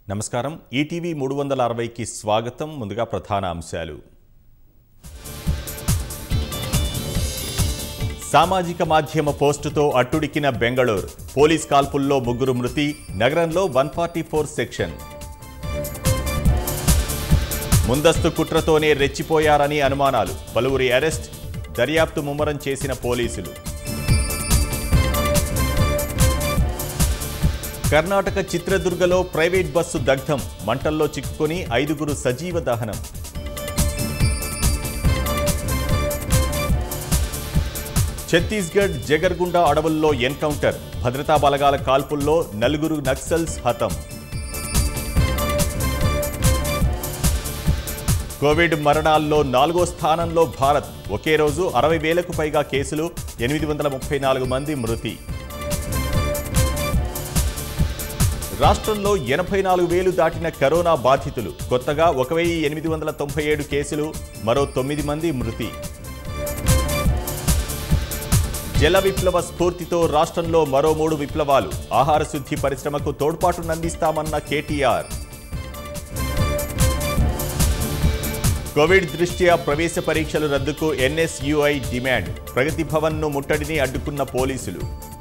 నమస్కారం ఈటీవీ మూడు వందల అరవైకి స్వాగతం ముందుగా ప్రధాన అంశాలు సామాజిక మాధ్యమ పోస్టుతో అట్టుడికిన బెంగళూరు పోలీస్ కాల్పుల్లో ముగ్గురు మృతి నగరంలో వన్ ఫార్టీ ఫోర్ సెక్షన్ ముందస్తు కుట్రతోనే రెచ్చిపోయారని అనుమానాలు పలువురి అరెస్ట్ దర్యాప్తు ముమ్మరం చేసిన పోలీసులు కర్ణాటక చిత్రదుర్గలో ప్రైవేట్ బస్సు దగ్ధం మంటల్లో చిక్కుకొని ఐదుగురు సజీవ దహనం ఛత్తీస్గఢ్ జగర్గుండ అడవుల్లో ఎన్కౌంటర్ భద్రతా బలగాల కాల్పుల్లో నలుగురు నక్సల్స్ హతం కోవిడ్ మరణాల్లో నాలుగో స్థానంలో భారత్ ఒకే రోజు అరవై వేలకు పైగా కేసులు ఎనిమిది వందల ముప్పై నాలుగు మంది మృతి రాష్ట్రంలో ఎనభై నాలుగు వేలు దాటిన కరోనా బాధితులు కొత్తగా ఒక వెయ్యి ఎనిమిది వందల తొంభై ఏడు కేసులు మరో తొమ్మిది మంది మృతి జల విప్లవ స్ఫూర్తితో రాష్ట్రంలో మరో మూడు విప్లవాలు ఆహార శుద్ధి పరిశ్రమకు తోడ్పాటునందిస్తామన్న కేటీఆర్ కోవిడ్ దృష్ట్యా ప్రవేశ పరీక్షలు రద్దుకు ఎన్ఎస్యుఐ డిమాండ్ ప్రగతి భవన్ను ముట్టడిని అడ్డుకున్న పోలీసులు